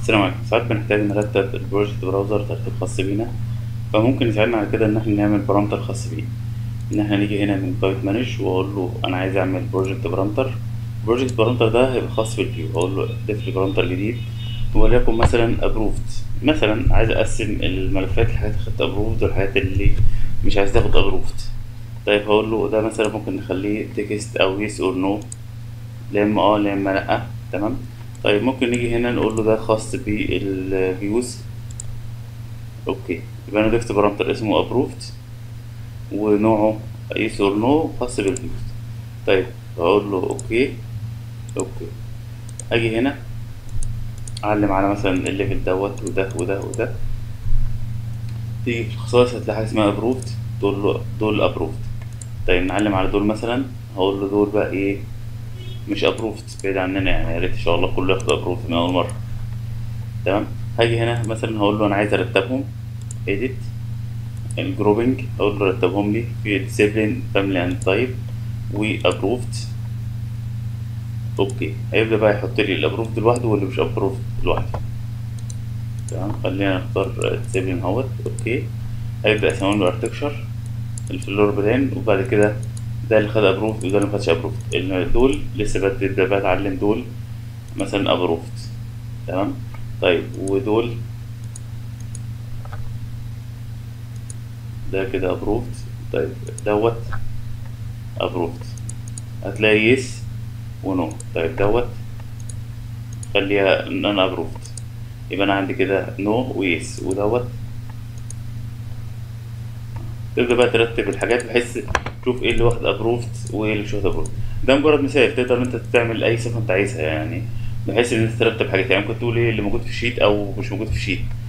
السلام عليكم ساعات بنحتاج نرتب البروجكت براوزر ترتيب خاص بينا فممكن يساعدنا على كده ان احنا نعمل بارامتر خاص بيه ان احنا نيجي هنا من قائمة مانج واقول له انا عايز اعمل بروجكت بارامتر البروجكت بارامتر ده هيبقى خاص بالفيو اقول له اضيف لي بارامتر جديد وليكن مثلا ابروفد مثلا عايز اقسم الملفات لحاجات اللي خدت ابروفد والحاجات اللي مش عايز تاخد ابروفد طيب هقول له ده مثلا ممكن نخليه تكست او يس اور نو لا اما اه لا اما لا تمام طيب ممكن نيجي هنا نقول له ده خاص بالفيوز اوكي يبقى انا ضفت بارامتر اسمه ابروفد ونوعه يس اور نو خاص بالفيوز طيب هقول له اوكي اوكي اجي هنا اعلم على مثلا الليفل دوت وده وده وده تيجي في الخصائص هتلاقي حاجه اسمها ابروفد تقول له دول ابروفد طيب نعلم على دول مثلا هقول له دول بقى ايه مش ابروفد بعيد عننا يعني يا ريت ان شاء الله كله ياخد ابروفد من اول مره تمام هاجي هنا مثلا هقول له انا عايز ارتبهم edit الجروبنج اقول له رتبهم لي في discipline family and type وابروفد اوكي هيبدا بقى يحط لي الابروفد لوحده واللي مش ابروفد لوحده تمام خلينا نختار discipline اهوت اوكي هيبدا يسمون له ارتكشر الفلور بلان وبعد كده ده اللي خد ابروفد وده اللي مخدش ابروفد دول لسه ببدا بقى اتعلم دول مثلا ابروفد تمام طيب ودول ده كده ابروفد طيب دوت ابروفد هتلاقي يس ونو طيب دوت خليها ان انا ابروفد يبقى انا عندي كده نو ويس ودوت تبدا بقى ترتب الحاجات بحيث تشوف ايه اللي واخد ابروفد وايه اللي مش واخد ابروفد ده مجرد مثال تقدر انت تعمل اي صفه انت عايزها يعني بحيث ان انت ترتب حاجات يعني ممكن تقول ايه اللي موجود في الشيت او مش موجود في الشيت